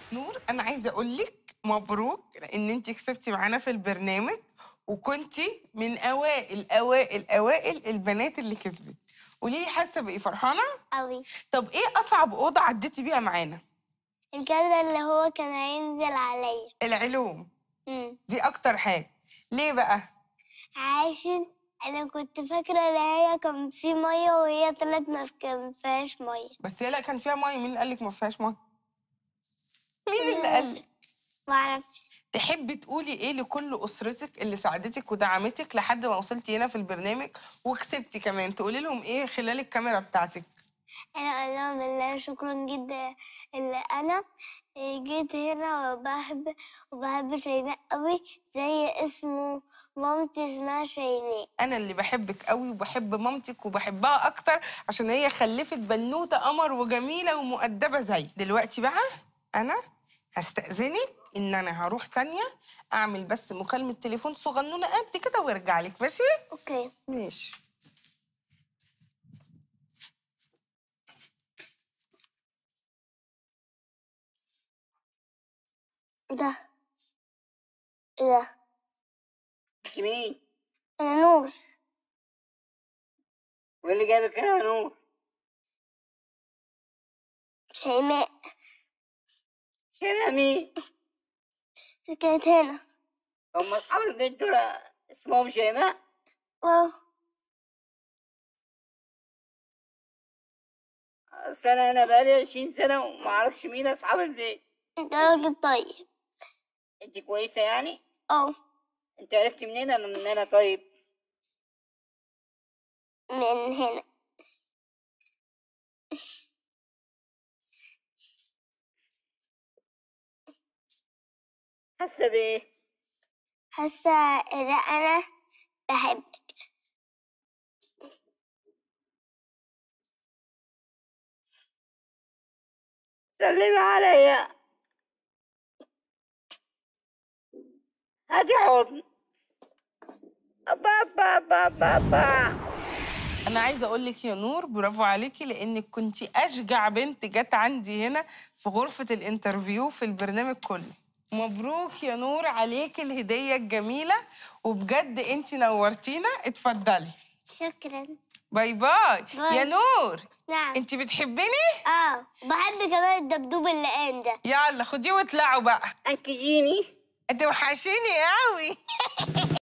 نور انا عايزه اقول لك مبروك لان انت كسبتي معانا في البرنامج وكنتي من اوائل اوائل اوائل البنات اللي كسبت قولي لي حاسه بايه فرحانه قوي طب ايه اصعب اوضه عديتي بيها معانا الجلد اللي هو كان هينزل عليا العلوم مم. دي اكتر حاجه ليه بقى عشان انا كنت فاكره ان هي كان في ميه وهي طلعت ما كان فيهاش ميه بس هي لا كان فيها ميه مين اللي قال لك ما فيهاش ميه مين اللي قال لك معرفش تحبي تقولي ايه لكل اسرتك اللي ساعدتك ودعمتك لحد ما وصلتي هنا في البرنامج وكسبتي كمان تقولي لهم ايه خلال الكاميرا بتاعتك انا اقول لهم بالله شكرا جدا اللي انا جيت هنا وبحب وبحب شيماء قوي زي اسمه مامتي اسمها شيماء انا اللي بحبك قوي وبحب مامتك وبحبها اكتر عشان هي خلفت بنوته قمر وجميله ومؤدبه زي دلوقتي بقى انا هستأذنك ان انا هروح ثانيه اعمل بس مكالمه تليفون صغنونه قد كده وارجع لك ماشي اوكي ماشي ده ايه ده انت مين؟ انا نور وايه اللي جابك هنا يا نور؟ شيماء شيماء مين؟ كانت هنا هم اصحاب البنت دول اسمهم شيماء؟ اه اصل انا هنا بقالي عشرين سنة وما اعرفش مين اصحاب البيت انت راجل طيب انت كويسة يعني؟ اه انت عرفت منين انا من انا طيب؟ من هنا حاسة بايه؟ حاسه ان انا بحبك سلمي عليا هاتي حضن أبا أبا أبا أبا أبا انا عايزه اقول لك يا نور برافو عليكي لانك كنتي اشجع بنت جت عندي هنا في غرفه الانترفيو في البرنامج كله مبروك يا نور عليكي الهديه الجميله وبجد انت نورتينا اتفضلي شكرا باي باي باي. يا نور نعم انت بتحبيني اه بحب كمان الدبدوب اللي قام ده يلا خديه واطلعوا بقى أنكجيني انت وحشيني قوي